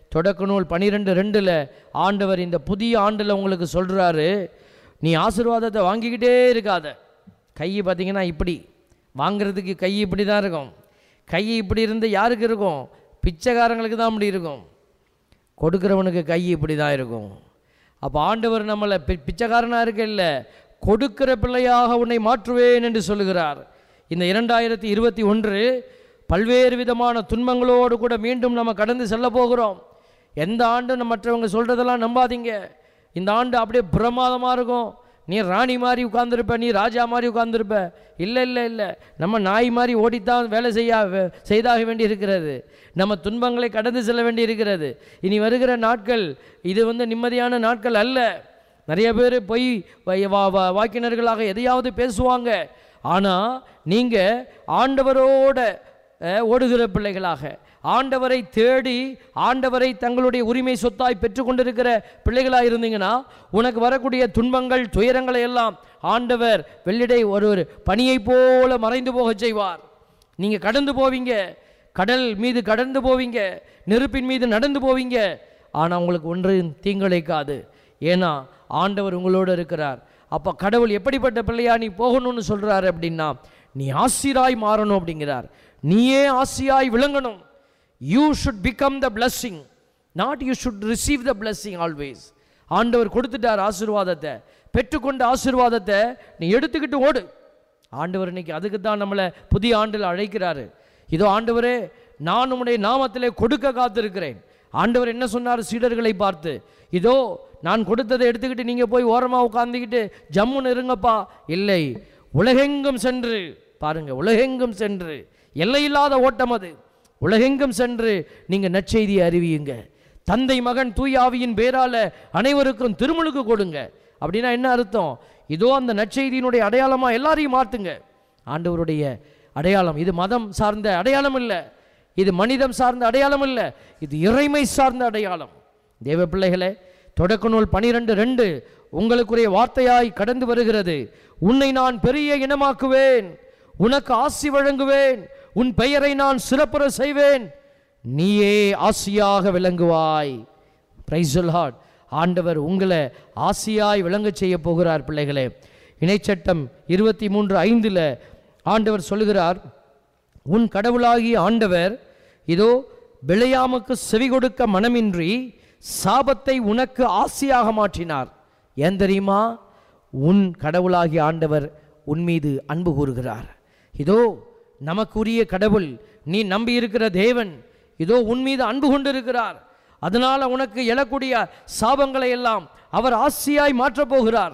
தொடக்க நூல் பனிரெண்டு ரெண்டில் ஆண்டவர் இந்த புதிய ஆண்டில் உங்களுக்கு சொல்கிறாரு நீ ஆசீர்வாதத்தை வாங்கிக்கிட்டே இருக்காத கை பார்த்தீங்கன்னா இப்படி வாங்குறதுக்கு கை இப்படி தான் இருக்கும் கை இப்படி இருந்து யாருக்கு இருக்கும் பிச்சைக்காரங்களுக்கு தான் இப்படி இருக்கும் கொடுக்குறவனுக்கு கை இப்படி தான் இருக்கும் அப்போ ஆண்டவர் நம்மளை பி பிச்சைக்காரனாக இருக்க இல்லை கொடுக்கிற பிள்ளையாக உன்னை மாற்றுவேன் என்று சொல்லுகிறார் இந்த இரண்டாயிரத்தி இருபத்தி ஒன்று பல்வேறு விதமான துன்பங்களோடு கூட மீண்டும் நம்ம கடந்து செல்ல போகிறோம் எந்த ஆண்டும் நம்ம மற்றவங்க சொல்கிறதெல்லாம் நம்பாதீங்க இந்த ஆண்டு அப்படியே பிரமாதமாக இருக்கும் நீ ராணி மாதிரி உட்காந்துருப்ப நீ ராஜா மாதிரி உட்காந்துருப்ப இல்லை இல்லை இல்லை நம்ம நாய் மாதிரி ஓடித்தான் வேலை செய்ய வே- செய்தாக வேண்டி இருக்கிறது நம்ம துன்பங்களை கடந்து செல்ல வேண்டி இருக்கிறது இனி வருகிற நாட்கள் இது வந்து நிம்மதியான நாட்கள் அல்ல நிறைய பேர் பொய் வ- வா- வா- வாக்கினர்களாக எதையாவது பேசுவாங்க ஆனால் நீங்கள் ஆண்டவரோட அஹ், ஓடுகிற பிள்ளைகளாக ஆண்டவரை தேடி ஆண்டவரை தங்களுடைய உரிமை சொத்தாய் பெற்றுக்கொண்டிருக்கிற பிள்ளைகளாக இருந்தீங்கன்னா உனக்கு வரக்கூடிய துன்பங்கள் துயரங்களை எல்லாம் ஆண்டவர் வெள்ளிடை ஒரு ஒரு பனியைப் போல மறைந்து போகச் செய்வார் நீங்கள் கடந்து போவீங்க கடல் மீது கடந்து போவீங்க நெருப்பின் மீது நடந்து போவீங்க ஆனால் உங்களுக்கு ஒன்றும் தீங்கிழைக்காது ஏன்னா ஆண்டவர் உங்களோடு இருக்கிறார் அப்போ கடவுள் எப்படிப்பட்ட பிள்ளையா நீ போகணும்னு சொல்கிறாரு அப்படின்னா நீ ஆசிராய் மாறணும் அப்படிங்கிறார் நீயே ஆசியாய் விளங்கணும் you should become the blessing not you should receive the blessing always ஆண்டவர் கொடுத்துட்டார் ஆசீர்வாதத்தை பெற்றுக்கொண்ட ஆசீர்வாதத்தை நீ எடுத்துக்கிட்டு ஓடு ஆண்டவர் இன்னைக்கு அதுக்கு தான் நம்மளை புதிய ஆண்டில் அழைக்கிறாரு இதோ ஆண்டவரே நான் உம்முடைய நாமத்திலே கொடுக்க காத்திருக்கிறேன் ஆண்டவர் என்ன சொன்னார் சீடர்களை பார்த்து இதோ நான் கொடுத்ததை எடுத்துக்கிட்டு நீங்கள் போய் ஓரமாக உட்காந்துக்கிட்டு ஜம்முன்னு இருங்கப்பா இல்லை உலகெங்கும் சென்று பாருங்க உலகெங்கும் சென்று எல்லையில்லாத ஓட்டம் அது உலகெங்கும் சென்று நீங்கள் நற்செய்தியை அறிவியுங்க தந்தை மகன் தூய் ஆவியின் பேரால அனைவருக்கும் திருமுழுக்கு கொடுங்க அப்படின்னா என்ன அர்த்தம் இதோ அந்த நற்செய்தியினுடைய அடையாளமா எல்லாரையும் மாற்றுங்க ஆண்டவருடைய அடையாளம் இது மதம் சார்ந்த அடையாளம் இல்லை இது மனிதம் சார்ந்த அடையாளம் இல்லை இது இறைமை சார்ந்த அடையாளம் தேவ பிள்ளைகளே தொடக்க நூல் பனிரெண்டு ரெண்டு உங்களுக்குரிய வார்த்தையாய் கடந்து வருகிறது உன்னை நான் பெரிய இனமாக்குவேன் உனக்கு ஆசி வழங்குவேன் உன் பெயரை நான் சிறப்புற செய்வேன் நீயே ஆசியாக விளங்குவாய் பிரைசல் ஹார்ட் ஆண்டவர் உங்களை ஆசியாய் விளங்கச் செய்ய போகிறார் பிள்ளைகளே இணைச்சட்டம் இருபத்தி மூன்று ஐந்தில் ஆண்டவர் சொல்லுகிறார் உன் கடவுளாகிய ஆண்டவர் இதோ பிழையாமுக்கு செவி கொடுக்க மனமின்றி சாபத்தை உனக்கு ஆசியாக மாற்றினார் ஏன் தெரியுமா உன் கடவுளாகிய ஆண்டவர் உன் மீது அன்பு கூறுகிறார் இதோ நமக்குரிய கடவுள் நீ நம்பி இருக்கிற தேவன் இதோ உன் மீது அன்பு கொண்டிருக்கிறார் அதனால உனக்கு எழக்கூடிய சாபங்களை எல்லாம் அவர் ஆசியாய் மாற்றப் போகிறார்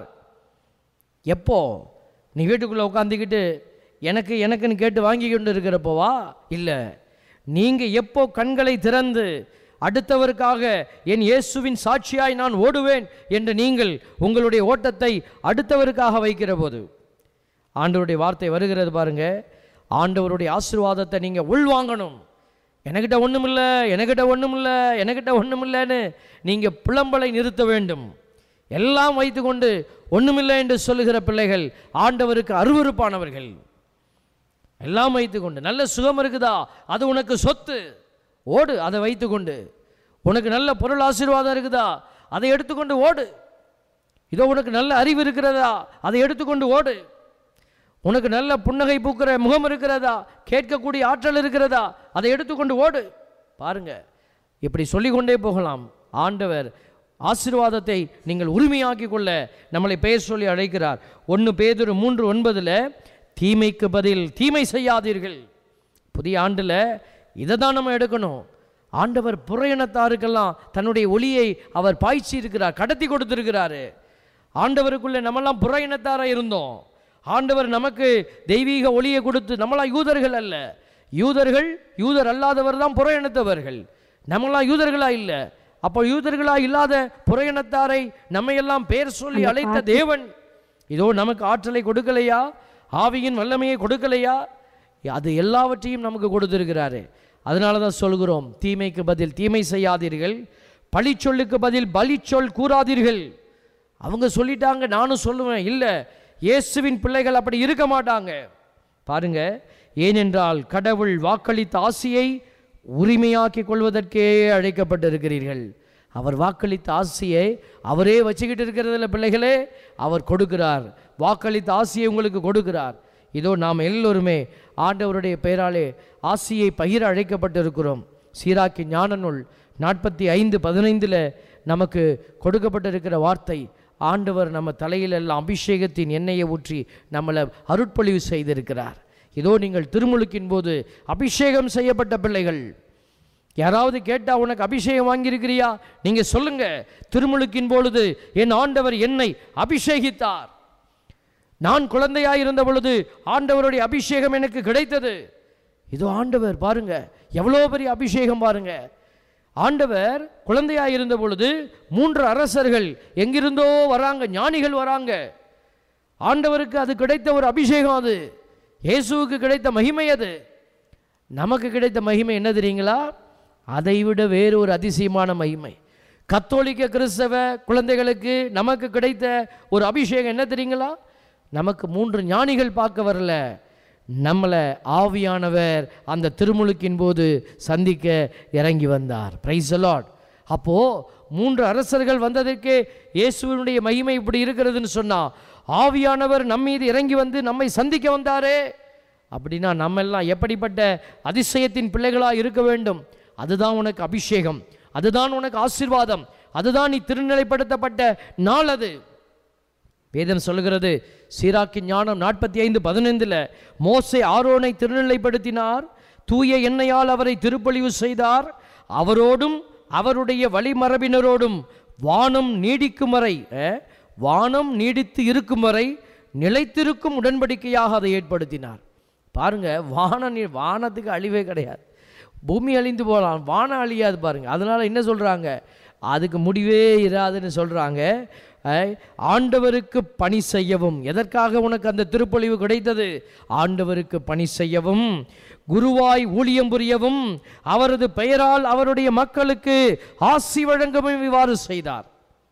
எப்போ நீ வீட்டுக்குள்ளே உட்காந்துக்கிட்டு எனக்கு எனக்குன்னு கேட்டு வாங்கி கொண்டு இருக்கிறப்போவா இல்லை நீங்கள் எப்போ கண்களை திறந்து அடுத்தவருக்காக என் இயேசுவின் சாட்சியாய் நான் ஓடுவேன் என்று நீங்கள் உங்களுடைய ஓட்டத்தை அடுத்தவருக்காக வைக்கிற போது ஆண்டவருடைய வார்த்தை வருகிறது பாருங்க ஆண்டவருடைய ஆசீர்வாதத்தை நீங்கள் உள்வாங்கணும் எனக்கிட்ட ஒன்றும் இல்லை எனக்கிட்ட ஒன்றும் இல்லை எனக்கிட்ட ஒன்றும் இல்லைன்னு நீங்கள் புலம்பலை நிறுத்த வேண்டும் எல்லாம் வைத்துக்கொண்டு ஒன்றுமில்லை என்று சொல்லுகிற பிள்ளைகள் ஆண்டவருக்கு அருவருப்பானவர்கள் எல்லாம் வைத்துக்கொண்டு நல்ல சுகம் இருக்குதா அது உனக்கு சொத்து ஓடு அதை வைத்துக்கொண்டு உனக்கு நல்ல பொருள் ஆசீர்வாதம் இருக்குதா அதை எடுத்துக்கொண்டு ஓடு இதோ உனக்கு நல்ல அறிவு இருக்கிறதா அதை எடுத்துக்கொண்டு ஓடு உனக்கு நல்ல புன்னகை பூக்கிற முகம் இருக்கிறதா கேட்கக்கூடிய ஆற்றல் இருக்கிறதா அதை எடுத்துக்கொண்டு ஓடு பாருங்க இப்படி சொல்லிக்கொண்டே போகலாம் ஆண்டவர் ஆசீர்வாதத்தை நீங்கள் உரிமையாக்கி கொள்ள நம்மளை பெயர் சொல்லி அழைக்கிறார் ஒன்று பேதுரு மூன்று ஒன்பதில் தீமைக்கு பதில் தீமை செய்யாதீர்கள் புதிய ஆண்டில் இதை தான் நம்ம எடுக்கணும் ஆண்டவர் புறையினத்தாருக்கெல்லாம் தன்னுடைய ஒளியை அவர் பாய்ச்சி இருக்கிறார் கடத்தி கொடுத்திருக்கிறாரு ஆண்டவருக்குள்ளே நம்மெல்லாம் புறையினத்தாராக இருந்தோம் ஆண்டவர் நமக்கு தெய்வீக ஒளியை கொடுத்து நம்மளாம் யூதர்கள் அல்ல யூதர்கள் யூதர் அல்லாதவர் தான் புறையினத்தவர்கள் நம்மளாம் யூதர்களா இல்லை அப்போ யூதர்களா இல்லாத புறையினத்தாரை நம்மையெல்லாம் பெயர் சொல்லி அழைத்த தேவன் இதோ நமக்கு ஆற்றலை கொடுக்கலையா ஆவியின் வல்லமையை கொடுக்கலையா அது எல்லாவற்றையும் நமக்கு கொடுத்திருக்கிறாரு அதனால தான் சொல்கிறோம் தீமைக்கு பதில் தீமை செய்யாதீர்கள் பழிச்சொல்லுக்கு பதில் பலிச்சொல் கூறாதீர்கள் அவங்க சொல்லிட்டாங்க நானும் சொல்லுவேன் இல்லை இயேசுவின் பிள்ளைகள் அப்படி இருக்க மாட்டாங்க பாருங்க ஏனென்றால் கடவுள் வாக்களித்த ஆசியை உரிமையாக்கிக் கொள்வதற்கே அழைக்கப்பட்டிருக்கிறீர்கள் அவர் வாக்களித்த ஆசையை அவரே வச்சுக்கிட்டு இருக்கிறதில்ல பிள்ளைகளே அவர் கொடுக்கிறார் வாக்களித்த ஆசையை உங்களுக்கு கொடுக்கிறார் இதோ நாம் எல்லோருமே ஆண்டவருடைய பெயராலே ஆசியை பகிர அழைக்கப்பட்டிருக்கிறோம் சீராக்கி ஞான நூல் நாற்பத்தி ஐந்து பதினைந்தில் நமக்கு கொடுக்கப்பட்டிருக்கிற வார்த்தை ஆண்டவர் நம்ம தலையிலெல்லாம் அபிஷேகத்தின் எண்ணெயை ஊற்றி நம்மளை அருட்பொழிவு செய்திருக்கிறார் இதோ நீங்கள் திருமுழுக்கின் போது அபிஷேகம் செய்யப்பட்ட பிள்ளைகள் யாராவது கேட்டா உனக்கு அபிஷேகம் வாங்கியிருக்கிறியா நீங்க சொல்லுங்க திருமுழுக்கின் பொழுது என் ஆண்டவர் என்னை அபிஷேகித்தார் நான் குழந்தையாய் இருந்த பொழுது ஆண்டவருடைய அபிஷேகம் எனக்கு கிடைத்தது இதோ ஆண்டவர் பாருங்க எவ்வளோ பெரிய அபிஷேகம் பாருங்க ஆண்டவர் குழந்தையாய் இருந்த பொழுது மூன்று அரசர்கள் எங்கிருந்தோ வராங்க ஞானிகள் வராங்க ஆண்டவருக்கு அது கிடைத்த ஒரு அபிஷேகம் அது இயேசுவுக்கு கிடைத்த மகிமை அது நமக்கு கிடைத்த மகிமை என்ன தெரியுங்களா அதைவிட வேறு ஒரு அதிசயமான மகிமை கத்தோலிக்க கிறிஸ்தவ குழந்தைகளுக்கு நமக்கு கிடைத்த ஒரு அபிஷேகம் என்ன தெரியுங்களா நமக்கு மூன்று ஞானிகள் பார்க்க வரல நம்மளை ஆவியானவர் அந்த திருமுழுக்கின் போது சந்திக்க இறங்கி வந்தார் பிரைஸ் லார்ட் அப்போ மூன்று அரசர்கள் வந்ததற்கே இயேசுவினுடைய மகிமை இப்படி இருக்கிறதுன்னு சொன்னா ஆவியானவர் நம்ம மீது இறங்கி வந்து நம்மை சந்திக்க வந்தாரே அப்படின்னா நம்ம எல்லாம் எப்படிப்பட்ட அதிசயத்தின் பிள்ளைகளாக இருக்க வேண்டும் அதுதான் உனக்கு அபிஷேகம் அதுதான் உனக்கு ஆசீர்வாதம் அதுதான் நீ திருநிலைப்படுத்தப்பட்ட நாள் அது வேதம் சொல்லுகிறது சீராக்கி ஞானம் நாற்பத்தி ஐந்து பதினைந்தில் மோசே ஆரோனை திருநிலைப்படுத்தினார் தூய எண்ணெயால் அவரை திருப்பொழிவு செய்தார் அவரோடும் அவருடைய வழிமரபினரோடும் வானம் நீடிக்கும் வரை அஹ், வானம் நீடித்து இருக்கும் வரை நிலைத்திருக்கும் உடன்படிக்கையாக அதை ஏற்படுத்தினார் பாருங்க வான நீ வானத்துக்கு அழிவே கிடையாது பூமி அழிந்து போகலாம் வானம் அழியாது பாருங்க அதனால என்ன சொல்றாங்க அதுக்கு முடிவே இராதுன்னு சொல்றாங்க ஐ, ஆண்டவருக்கு பணி செய்யவும் எதற்காக உனக்கு அந்த திருப்பொழிவு கிடைத்தது ஆண்டவருக்கு பணி செய்யவும் குருவாய் ஊழியம் புரியவும் அவரது பெயரால் அவருடைய மக்களுக்கு ஆசி வழங்கவும் இவ்வாறு செய்தார்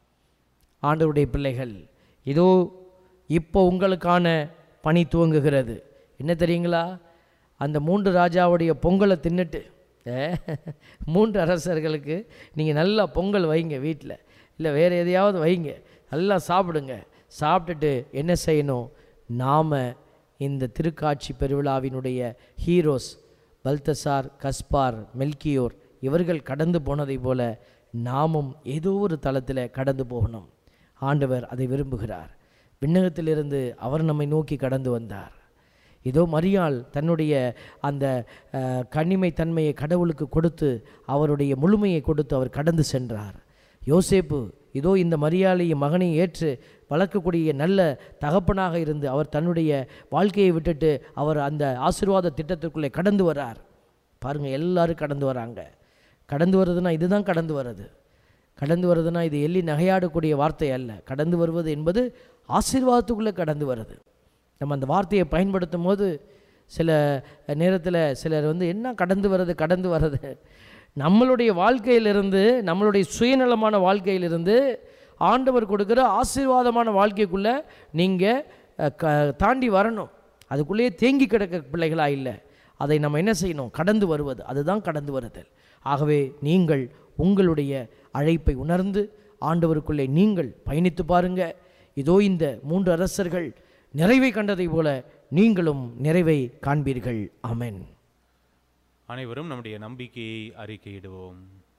ஆண்டவருடைய பிள்ளைகள் இதோ இப்போ உங்களுக்கான பணி துவங்குகிறது என்ன தெரியுங்களா அந்த மூன்று ராஜாவுடைய பொங்கலை தின்னுட்டு ஏ, மூன்று அரசர்களுக்கு நீங்கள் நல்லா பொங்கல் வைங்க வீட்டில் இல்லை வேறு எதையாவது வைங்க நல்லா சாப்பிடுங்க சாப்பிட்டுட்டு என்ன செய்யணும் நாம் இந்த திருக்காட்சி பெருவிழாவினுடைய ஹீரோஸ் பல்தசார் கஸ்பார் மெல்கியோர் இவர்கள் கடந்து போனதை போல நாமும் ஏதோ ஒரு தளத்தில் கடந்து போகணும் ஆண்டவர் அதை விரும்புகிறார் விண்ணகத்திலிருந்து அவர் நம்மை நோக்கி கடந்து வந்தார் இதோ மரியாள் தன்னுடைய அந்த அஹ், கன்னிமைத் தன்மையை கடவுளுக்கு கொடுத்து அவருடைய முழுமையை கொடுத்து அவர் கடந்து சென்றார் யோசேப்பு இதோ இந்த மரியாளையும் மகனையும் ஏற்று வளர்க்கக்கூடிய நல்ல தகப்பனாக இருந்து அவர் தன்னுடைய வாழ்க்கையை விட்டுட்டு அவர் அந்த ஆசீர்வாத திட்டத்திற்குள்ளே கடந்து வரார் பாருங்க எல்லாரும் கடந்து வராங்க கடந்து வர்றதுன்னா இதுதான் கடந்து வர்றது கடந்து வர்றதுன்னா இது எள்ளி நகையாடக்கூடிய வார்த்தை அல்ல கடந்து வருவது என்பது ஆசீர்வாதத்துக்குள்ளே கடந்து வருது நம்ம அந்த வார்த்தையை பயன்படுத்தும் போது சில நேரத்தில் சிலர் வந்து என்ன கடந்து வர்றது கடந்து வர்றது நம்மளுடைய வாழ்க்கையிலிருந்து நம்மளுடைய சுயநலமான வாழ்க்கையிலிருந்து ஆண்டவர் கொடுக்குற ஆசீர்வாதமான வாழ்க்கைக்குள்ளே நீங்கள் க தாண்டி வரணும் அதுக்குள்ளேயே தேங்கி கிடக்க பிள்ளைகளா இல்லை அதை நம்ம என்ன செய்யணும் கடந்து வருவது அதுதான் கடந்து வருதல் ஆகவே நீங்கள் உங்களுடைய அழைப்பை உணர்ந்து ஆண்டவருக்குள்ளே நீங்கள் பயணித்து பாருங்க இதோ இந்த மூன்று அரசர்கள் நிறைவை கண்டதைப் போல நீங்களும் நிறைவை காண்பீர்கள் ஆமென் அனைவரும் நம்முடைய நம்பிக்கையை அறிக்கையிடுவோம்